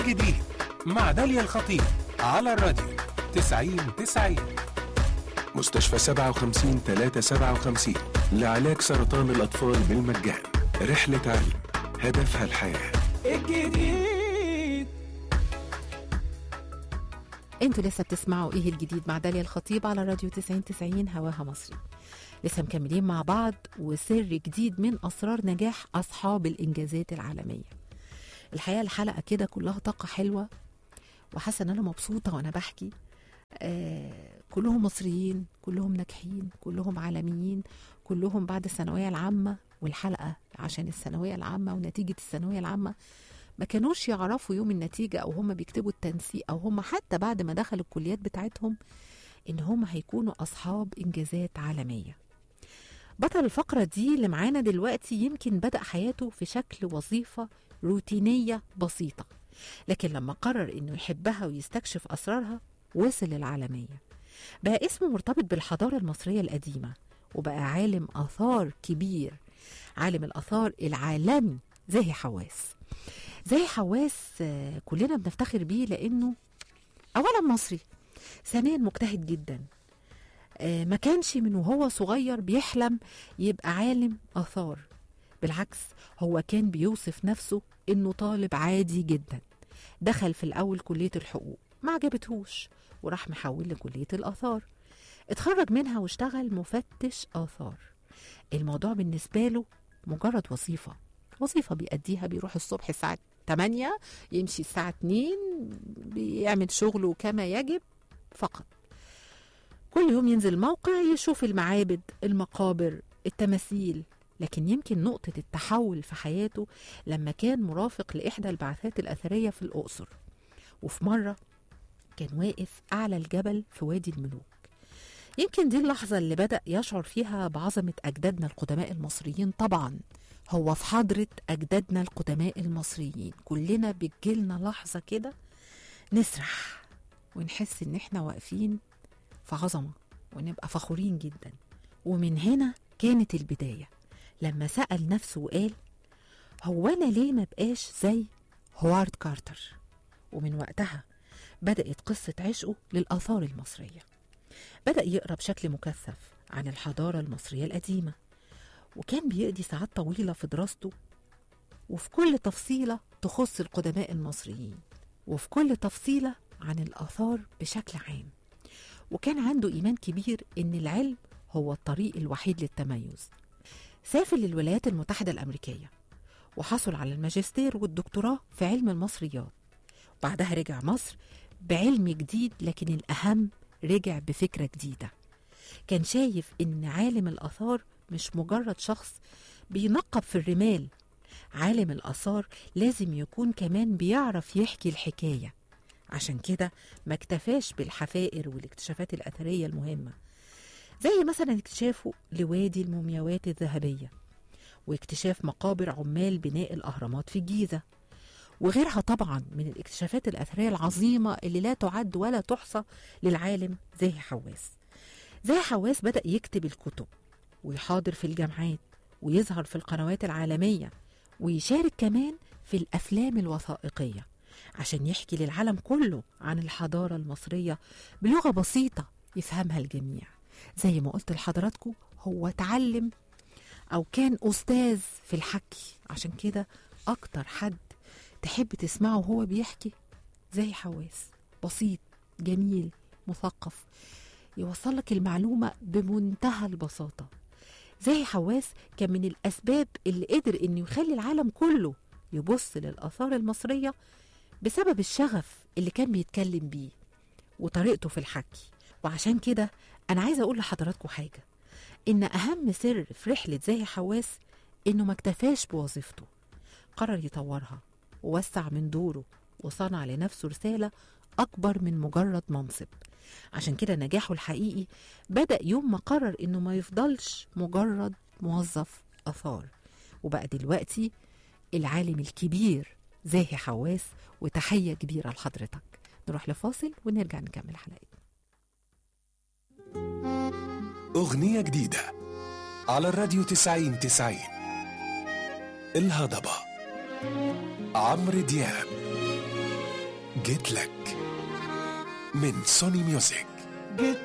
جديد مع داليا الخطيب على الراديو 90 90 مستشفى 57 357 لعلاج سرطان الأطفال بالمجان رحلة علم هدفها الحياة الجديد انتوا لسه بتسمعوا ايه الجديد مع داليا الخطيب على راديو 90 90 هواها مصري لسه مكملين مع بعض وسر جديد من اسرار نجاح اصحاب الانجازات العالميه الحقيقه الحلقه كده كلها طاقه حلوه وحاسه ان انا مبسوطه وانا بحكي آه كلهم مصريين كلهم ناجحين كلهم عالميين كلهم بعد الثانويه العامه والحلقه عشان الثانويه العامه ونتيجه الثانويه العامه ما كانوش يعرفوا يوم النتيجة أو هم بيكتبوا التنسيق أو هم حتى بعد ما دخلوا الكليات بتاعتهم إن هم هيكونوا أصحاب إنجازات عالمية بطل الفقرة دي اللي معانا دلوقتي يمكن بدأ حياته في شكل وظيفة روتينية بسيطة لكن لما قرر إنه يحبها ويستكشف أسرارها وصل للعالمية بقى اسمه مرتبط بالحضارة المصرية القديمة وبقى عالم آثار كبير عالم الآثار العالمي زاهي حواس زي حواس آه، كلنا بنفتخر بيه لانه اولا مصري ثانيا مجتهد جدا آه، ما كانش من وهو صغير بيحلم يبقى عالم اثار بالعكس هو كان بيوصف نفسه انه طالب عادي جدا دخل في الاول كليه الحقوق ما عجبتهوش وراح محول لكليه الاثار اتخرج منها واشتغل مفتش اثار الموضوع بالنسبه له مجرد وظيفه وظيفة بيأديها بيروح الصبح الساعة 8 يمشي الساعة 2 بيعمل شغله كما يجب فقط كل يوم ينزل موقع يشوف المعابد المقابر التماثيل لكن يمكن نقطة التحول في حياته لما كان مرافق لإحدى البعثات الأثرية في الأقصر وفي مرة كان واقف أعلى الجبل في وادي الملوك يمكن دي اللحظة اللي بدأ يشعر فيها بعظمة أجدادنا القدماء المصريين طبعا هو في حضرة أجدادنا القدماء المصريين كلنا بتجيلنا لحظة كده نسرح ونحس إن إحنا واقفين في عظمة ونبقى فخورين جدا ومن هنا كانت البداية لما سأل نفسه وقال هو أنا ليه ما بقاش زي هوارد كارتر ومن وقتها بدأت قصة عشقه للآثار المصرية بدأ يقرأ بشكل مكثف عن الحضارة المصرية القديمة وكان بيقضي ساعات طويلة في دراسته وفي كل تفصيلة تخص القدماء المصريين وفي كل تفصيلة عن الآثار بشكل عام وكان عنده إيمان كبير إن العلم هو الطريق الوحيد للتميز سافر للولايات المتحدة الأمريكية وحصل على الماجستير والدكتوراه في علم المصريات بعدها رجع مصر بعلم جديد لكن الأهم رجع بفكرة جديدة كان شايف إن عالم الآثار مش مجرد شخص بينقب في الرمال عالم الآثار لازم يكون كمان بيعرف يحكي الحكاية عشان كده ما اكتفاش بالحفائر والاكتشافات الأثرية المهمة زي مثلا اكتشافه لوادي المومياوات الذهبية واكتشاف مقابر عمال بناء الأهرامات في الجيزة وغيرها طبعا من الاكتشافات الأثرية العظيمة اللي لا تعد ولا تحصى للعالم زاهي حواس زاهي حواس بدأ يكتب الكتب ويحاضر في الجامعات ويظهر في القنوات العالمية ويشارك كمان في الأفلام الوثائقية عشان يحكي للعالم كله عن الحضارة المصرية بلغة بسيطة يفهمها الجميع زي ما قلت لحضراتكم هو اتعلم أو كان أستاذ في الحكي عشان كده أكتر حد تحب تسمعه وهو بيحكي زي حواس بسيط جميل مثقف يوصل لك المعلومة بمنتهى البساطة زي حواس كان من الأسباب اللي قدر إنه يخلي العالم كله يبص للآثار المصرية بسبب الشغف اللي كان بيتكلم بيه وطريقته في الحكي وعشان كده أنا عايزة أقول لحضراتكم حاجة إن أهم سر في رحلة زاهي حواس إنه ما اكتفاش بوظيفته قرر يطورها ووسع من دوره وصنع لنفسه رسالة أكبر من مجرد منصب عشان كده نجاحه الحقيقي بدأ يوم ما قرر إنه ما يفضلش مجرد موظف آثار وبقى دلوقتي العالم الكبير زاهي حواس وتحية كبيرة لحضرتك نروح لفاصل ونرجع نكمل حلقتنا أغنية جديدة على الراديو تسعين تسعين الهضبة عمرو دياب جيت لك من سوني ميوزك جيت